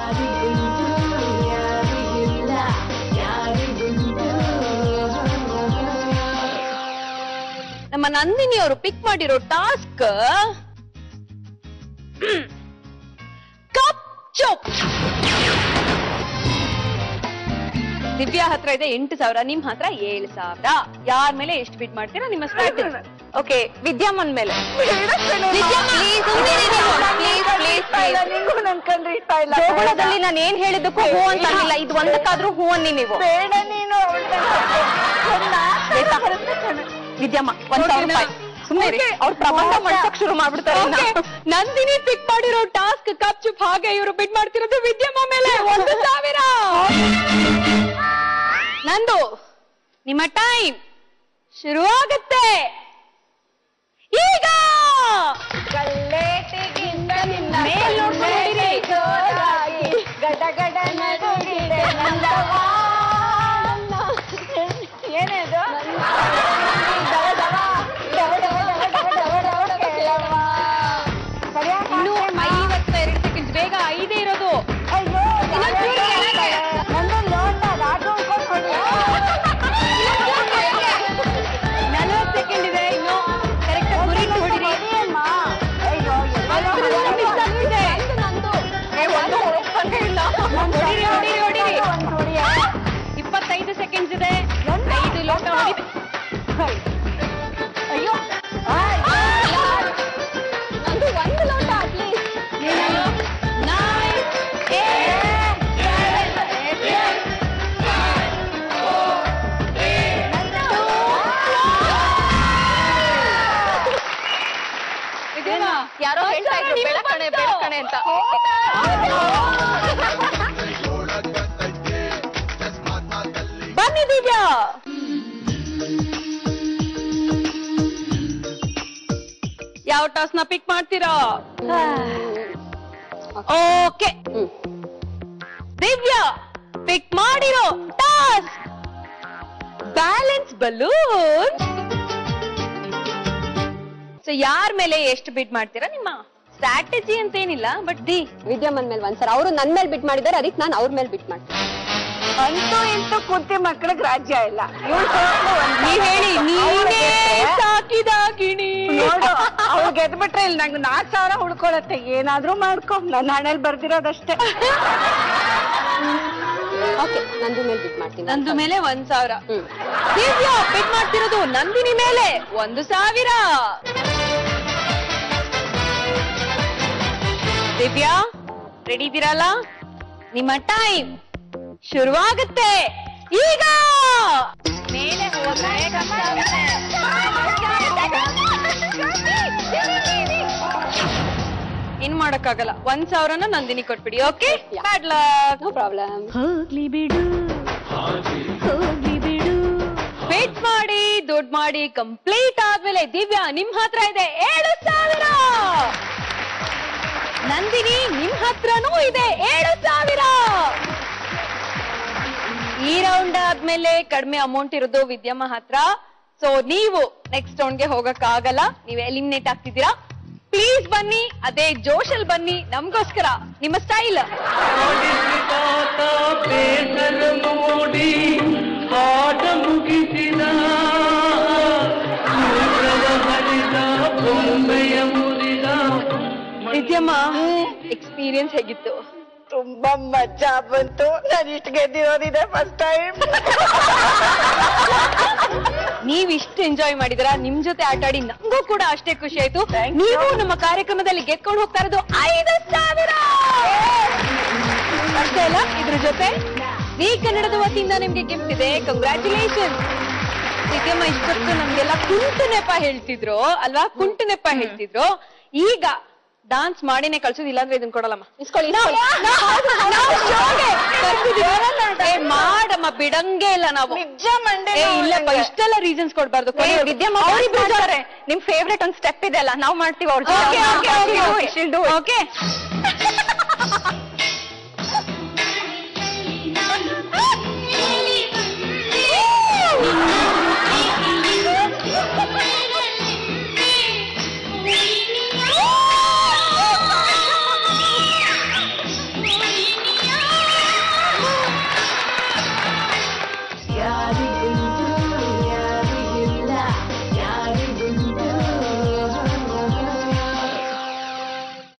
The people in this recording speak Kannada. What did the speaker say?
ಯಾರಿಗುಂಟು ಯಾರಿಗಿಲ್ಲ ಯಾರಿಗುಂಟು ನಮ್ಮ ನಂದಿನಿ ಅವರು ಪಿಕ್ ಮಾಡಿರೋ ಟಾಸ್ಕ್ ಕಪ್ ಚುಪ್ ದಿವ್ಯಾ ಹತ್ರ ಇದೆ ಎಂಟು ಸಾವಿರ ನಿಮ್ ಹತ್ರ ಏಳು ಸಾವಿರ ಯಾರ ಮೇಲೆ ಎಷ್ಟು ಬಿಡ್ ಮಾಡ್ತೀರಾ ನಿಮ್ಮ ಸ್ಟ್ರಾಟಜಿ ಓಕೆ ವಿದ್ಯಾಮನ್ ಮೇಲೆ ವಿದ್ಯಾಮ್ಮ, please, ಸುಮ್ನಿರಿ ನೀವು. Please, please, please. ನಿಂಗೂ ನನ್ ಕಂಡ್ರೆ ಇಷ್ಟ ಇಲ್ಲ ಜೋಗುಳದಲ್ಲಿ ನಾನು ಏನ್ ಹೇಳಿದ್ದಕ್ಕೂ ಹೂ ಅಂತ ಅನ್ನಿಲ್ಲ ಇದು ಒಂದಕ್ಕಾದ್ರೂ ಹೂ ಅನ್ನಿ ನೀವು ಬೇಡ ನೀನು ಆಯ್ತಾ? ವಿದ್ಯಮ್ಮ ಒಂದ್ ಸಾವಿರ ರೂಪಾಯಿ ಸುಮ್ಮನೆ ಅವ್ರ ಪ್ರಬಂಧ ಮಾಡ್ಸಕ್ ಶುರು ಮಾಡ್ಬಿಡ್ತಾರೆ ಇನ್ನ. ನಂದಿನಿ ಪಿಕ್ ಮಾಡಿರೋ ಟಾಸ್ಕ್ ಕಪ್ ಚುಪ್ ಹಾಗೆ ಇವರು ಬಿಡ್ ಮಾಡ್ತಿರೋದು ವಿದ್ಯಮ್ಮ ಮೇಲೆ ಒಂದು ಸಾವಿರ ನಂದು ನಿಮ್ಮ ಟೈಮ್ ಶುರುವಾಗತ್ತೆ ಈಗ ಕಲ್ಲೇಟಿಗಿಂತ ನಿನ್ನ ಮೇಲ್ ನೋಡ್ಕೊಂಡು ಹೊಡೀರಿ. ಜೋರಾಗಿ ಗಡ ಗಡ ನಡುಗಿದೆ ನಂದವ ಏನೇದು ಡವ ಡವ, ಡವ ಡವ ಡವ ಡವ ಡವ ಡವ ಕೇಳವ್ವ. ಸರಿಯಾಗಿ ಇನ್ನು ಮಾಡ್ತೇಮ್ಮ? ಐವತ್ತೆರಡು ಸೆಕೆಂಡ್ಸ್ ಬೇಗ ಐದೇ ಇರೋದು ಅಯ್ಯೋ ಇನ್ನೊಂದ್ ಚೂರು ಕೆಳಗೆ. ನನ್ನ ಲೋಟ ರಾಜು ಅನ್ಕೊಂಡ್ ಹೊಡಿ. ನಲವತ್ತು ಸೆಕೆಂಡ್ ಇದೆ ಇನ್ನು ಕರೆಕ್ಟ್ ಗುರಿ ಇಟ್ಟು ಹೊಡಿರಿ ಹೊಡಿಯಮ್ಮ. ಅಯ್ಯೋ ಎಲ್ಲೋ ಒಂದು ನಿಮಿಷ ಹೊಡೆಯವ್ವ. ಆಗ್ತಿದೆ. ಏ, ಒಂದು ಹೊಡ್ಕೊಂಡೇ ಇಲ್ಲ. ಹೊಡೀರಿ, ಹೊಡೀರಿ, ಹೊಡೀರಿ. ಒಂದು ಹೊಡಿಯ. ಇಪ್ಪತ್ತೈದು ಸೆಕೆಂಡ್ಸ್ ಇದೆ ಐದು ಲೋಟ ಹೊಡಿ ಅಯ್ಯೋ ನಂದು ಒಂದು ಲೋಟ ಪ್ಲೀಸ್ ನೈನ್ ಯಾರೋ ಹೇಳ್ತಾ ಇದ್ರು ಬೆಳಕಣೆ ಬೆಳಕಣೆ ಅಂತ ಬನ್ನಿ ದಿವ್ಯಾ ಯಾವ ಟಾಸ್ ನ ಪಿಕ್ ಮಾಡ್ತೀರಾ ಓಕೆ ದಿವ್ಯಾ ಪಿಕ್ ಮಾಡಿರೋ ಟಾಸ್ ಬ್ಯಾಲೆನ್ಸ್ ಬಲೂನ್ ಸೊ ಯಾರ ಮೇಲೆ ಎಷ್ಟು ಬಿಡ್ ಮಾಡ್ತೀರಾ ನಿಮ್ಮ ಸ್ಟ್ರಾಟಜಿ ಅಂತ ಏನಿಲ್ಲ ಬಟ್ ದಿ ವಿದ್ಯಮನ್ ಮೇಲೆ ಒಂದ್ಸಲ ಅವರು ನನ್ ಮೇಲೆ ಬಿಟ್ ಮಾಡಿದ್ದಾರೆ ಅದಕ್ಕೆ ನಾನು ಅವ್ರ ಮೇಲೆ ಬಿಟ್ ಮಾಡ್ತೀನಿ ಅಂತೂ ಇಂತೂ ಕುಂತಿ ಮಕ್ಕಳಿಗೆ ರಾಜ್ಯ ಇಲ್ಲ ಇವ್ಳ್ ಸೋತ್ಲು ಒಂದ್ ನೀವ್ ಹೇಳಿ ಅವ್ಳ್ ನೀನೇ ಗೆದ್ರೆ- ಸಾಕಿದಾಗಿಣಿ ನೋಡು ಅವ್ಳು ಗೆದ್ಬಿಟ್ರೆ ಇಲ್ಲಿ ನಂಗೆ ನಾಲ್ಕು ಸಾವಿರ ಉಳ್ಕೊಳತ್ತೆ ಏನಾದ್ರೂ ಮಾಡ್ಕೊ ನನ್ನ ಹಣೆಲ್ ಬರ್ದಿರೋದಷ್ಟೇ ಓಕೆ ನಂದು ಮೇಲೆ ಬಿಟ್ ಮಾಡ್ತೀನಿ ನಂದು ಮೇಲೆ ಒಂದ್ ಸಾವಿರ ಹ್ಮ್ ದಿವ್ಯಾ ಬಿಡ್ ಮಾಡ್ತಿರೋದು ನಂದಿನಿ ಮೇಲೆ ಒಂದು ಸಾವಿರ ದಿವ್ಯಾ ರೆಡಿ ಇದ್ದೀರಲ್ಲ ನಿಮ್ಮ ಟೈಮ್ ಶುರುವಾಗುತ್ತೆ ಈಗ ಮೇಲೆ ಹೋದ್ರೆ ಕಷ್ಟ ಆಗುತ್ತೆ. ಏನ್ ಮಾಡಕ್ಕಾಗಲ್ಲ ಒಂದ್ ಸಾವಿರನ ನಂದಿನಿ ಕೊಟ್ಬಿಡಿ okay bad luck no problem ಹೋಗ್ಲಿ ಬಿಡು ಹೋಗ್ಲಿ ಬಿಡು ವೇಟ್ ಮಾಡಿ ದುಡ್ಡು ಮಾಡಿ ಕಂಪ್ಲೀಟ್ ಆದ್ಮೇಲೆ ದಿವ್ಯಾ ನಿಮ್ ಹತ್ರ ಇದೆ ಏಳು ಸಾವಿರ ನಂದಿನಿ ನಿಮ್ ಹತ್ರನೂ ಇದೆ ಏಳು ಸಾವಿರ ಈ ರೌಂಡ್ ಆದ್ಮೇಲೆ ಕಡಿಮೆ ಅಮೌಂಟ್ ಇರೋದು ವಿದ್ಯಮ್ಮ ಹತ್ರ ಸೊ ನೀವು ನೆಕ್ಸ್ಟ್ ರೌಂಡ್ಗೆ ಹೋಗಕ್ ಆಗಲ್ಲ ನೀವು ಎಲಿಮಿನೇಟ್ ಆಗ್ತಿದ್ದೀರಾ ಪ್ಲೀಸ್ ಬನ್ನಿ ಅದೇ ಜೋಶಲ್ ಬನ್ನಿ ನಮ್ಗೋಸ್ಕರ ನಿಮ್ಮ ಸ್ಟೈಲ್ ತಾತ ಬೇಸರ ಮೂಡಿ ಆಟ ಮುಗಿಸಿದ ಸೂತ್ರವ ಹರಿದ ಬೊಂಬೆಯ ಮುರಿದ ವಿದ್ಯಮ್ಮ ಎಕ್ಸ್ಪೀರಿಯನ್ಸ್ ಹೇಗಿತ್ತು ತುಂಬಾ ಮಜಾ ಬಂತು ನಾನು ಇಷ್ಟು ಗೆದ್ದಿರೋದಿದೆ ಫಸ್ಟ್ ಟೈಮ್ ನೀವ್ ಇಷ್ಟು ಎಂಜಾಯ್ ಮಾಡಿದಿರಾ ನಿಮ್ ಜೊತೆ ಆಟ ಆಡಿ ನಮಗೂ ಕೂಡ ಅಷ್ಟೇ ಖುಷಿ ಆಯ್ತು ನೀವು ನಮ್ಮ ಕಾರ್ಯಕ್ರಮದಲ್ಲಿ ಗೆದ್ಕೊಂಡು ಹೋಗ್ತಾ ಇರೋದು ಐದು ಸಾವಿರ ಅಷ್ಟೇ ಅಲ್ಲ ಇದ್ರ ಜೊತೆ ಈ ಕನ್ನಡದ ವತಿಯಿಂದ ನಿಮ್ಗೆ ಗಿಫ್ಟ್ ಇದೆ ಕಂಗ್ರ್ಯಾಚುಲೇಷನ್ ವಿದ್ಯಮ್ಮ ಇಷ್ಟೊತ್ತು ನಮ್ಗೆಲ್ಲ ಕುಂಟು ನೆಪ ಹೇಳ್ತಿದ್ರು ಅಲ್ವಾ ಕುಂಟು ನೆಪ ಹೇಳ್ತಿದ್ರು ಈಗ ಡಾನ್ಸ್ ಮಾಡಿನೇ ಕಳ್ಸೋದು ಇಲ್ಲಾಂದ್ರೆ ಇದನ್ನ ಕೊಡಲ್ಲಮ್ಮ ಇಸ್ಕೊಳ್ಳಿ ನಾವು- ನಾವು- ನಾವು showಗೆ ಕರ್ದಿದೀವಿ. ಏ, ಮಾಡಮ್ಮ ಬಿಡಂಗೆ ಇಲ್ಲ ನಾವು ನಿಜ ಮಂಡೆ ಏ ಇಲ್ಲಪ್ಪ ಇಷ್ಟೆಲ್ಲ ರೀಸನ್ಸ್ ಕೊಡ್ಬಾರ್ದು ಕೊನೆಗೆ ವಿದ್ಯಮ್ಮ ಅವ್ರಿಬ್ರು ಮಾಡ್ತಾರೆ. ಜೊತೆ- ನಿಮ್ ಫೇವ್ರೆಟ್ ಒಂದ್ ಸ್ಟೆಪ್ ಇದೆ ಅಲ್ಲ ನಾವ್ ಮಾಡ್ತೀವಿ ಅವ್ರ Okay, okay, okay, okay. Okay.